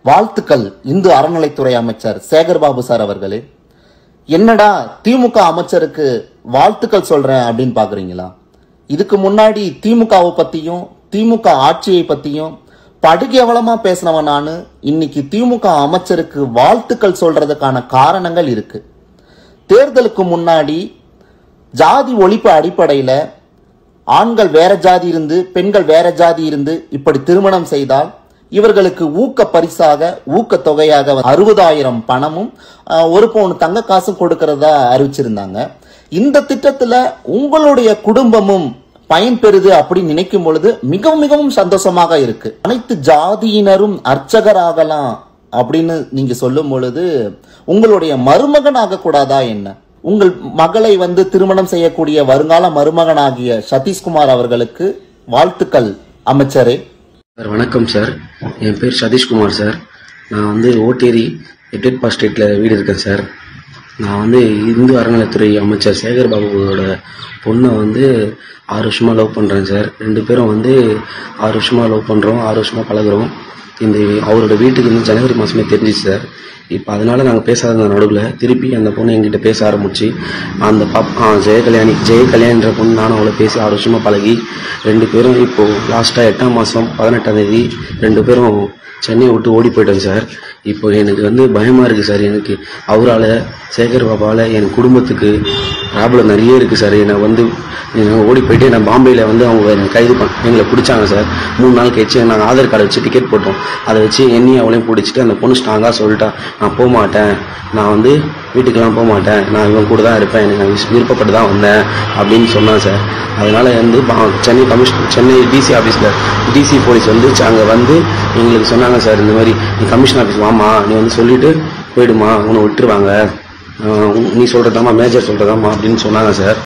வாழ்த்துக்கள் இந்து அறநிலைத்துறை அமைச்சர் சேகர்பாபு சார் அவர்களே என்னடா திமுக அமைச்சருக்கு வாழ்த்துக்கள் சொல்றேன் அப்படின்னு பாக்குறீங்களா இதுக்கு முன்னாடி திமுகவை பத்தியும் திமுக ஆட்சியை பத்தியும் படுகேவலமா பேசினவன் நானு இன்னைக்கு திமுக அமைச்சருக்கு வாழ்த்துக்கள் சொல்றதுக்கான காரணங்கள் இருக்கு தேர்தலுக்கு முன்னாடி ஜாதி ஒழிப்பு அடிப்படையில ஆண்கள் வேற ஜாதி இருந்து பெண்கள் வேற ஜாதி இருந்து இப்படி திருமணம் செய்தால் இவர்களுக்கு ஊக்க பரிசாக ஊக்க தொகையாக அறுபதாயிரம் பணமும் அஹ், ஒரு பவுன் தங்க காசும் கொடுக்கறதா அறிவிச்சிருந்தாங்க இந்த திட்டத்துல உங்களுடைய குடும்பமும் பயன்பெறுது அப்படின்னு நினைக்கும் பொழுது மிகவும் மிகவும் சந்தோஷமாக இருக்கு அனைத்து ஜாதியினரும் அர்ச்சகராகலாம் அப்படின்னு நீங்க சொல்லும் பொழுது உங்களுடைய மருமகன் ஆகக்கூடாதா என்ன உங்கள் மகளை வந்து திருமணம் செய்யக்கூடிய வருங்கால மருமகனாகிய சதீஷ்குமார் அவர்களுக்கு வாழ்த்துக்கள் அமைச்சரே சார் வணக்கம் சார் என் பேர் சதீஷ்குமார் சார் நான் வந்து ஓட்டேரி எப்டேட் பாஸ் ஸ்ட்ரீட்டில் வீடு இருக்கேன் சார் நான் வந்து இந்து அறநிலைத்துறை அமைச்சர் சேகர் பாபுவோட பொண்ணை வந்து ஆறு வருஷமாக லவ் பண்ணுறேன் சார் ரெண்டு பேரும் வந்து ஆறு வருஷமாக லவ் பண்ணுறோம் ஆறு வருஷமாக பழகுறோம் இந்த அவரோட வீட்டுக்கு வந்து ஜனவரி மாதமே தெரிஞ்சிச்சு சார் இப்போ அதனால நாங்கள் பேசாத நடுவில் திருப்பி அந்த பொண்ணு எங்கிட்ட பேச ஆரம்பிச்சு அந்த பாப் ஆ, ஜெய கல்யாணி ஜெய கல்யாணின்ற பொண்ணு நானும் அவளை பேசி ஆறு வருஷமாக பழகி ரெண்டு பேரும் இப்போது லாஸ்ட்டாக எட்டாம் மாதம் பதினெட்டாம் தேதி ரெண்டு பேரும் சென்னையை விட்டு ஓடி போயிட்டோம் சார் இப்போ எனக்கு வந்து பயமாக இருக்குது சார் எனக்கு அவரால் சேகர் பாபாவில் என் குடும்பத்துக்கு ப்ராப்ளம் நிறைய இருக்குது சார் என்னை வந்து நான் ஓடி போயிட்டு நான் பாம்பேயில் வந்து அவங்க என்னை கைது பண்ண எங்களை பிடிச்சாங்க சார் மூணு நாள் கழிச்சு நாங்கள் ஆதார் கார்டை வச்சு டிக்கெட் போட்டோம் அதை வச்சு என்னையும் அவளையும் பிடிச்சிட்டு அந்த பொண்ணு ஸ்ட்ராங்காக சொல்லிட்டா நான் போக மாட்டேன் நான் வந்து வீட்டுக்கெல்லாம் போக மாட்டேன் நான் இவன் கூட தான் இருப்பேன் எனக்கு நான் விஸ்- விருப்பப்பட்டு தான் வந்தேன் அப்படின்னு சொன்னான் சார் அதனால வந்து பா- சென்னை கமிஷன் சென்னை டிசி ஆஃபீஸில் டிசி போலீஸ் வந்து அங்கே வந்து எங்களுக்கு சொன்னாங்க சார் இந்த மாதிரி நீ கமிஷன் ஆஃபீஸ் வாமா நீ வந்து சொல்லிட்டு போயிடுமா உன்னை விட்டுருவாங்க ஆஹ் நீ சொல்கிறதாம்மா மேஜர் சொல்கிறதாம்மா அப்படின்னு சொன்னாங்க சார்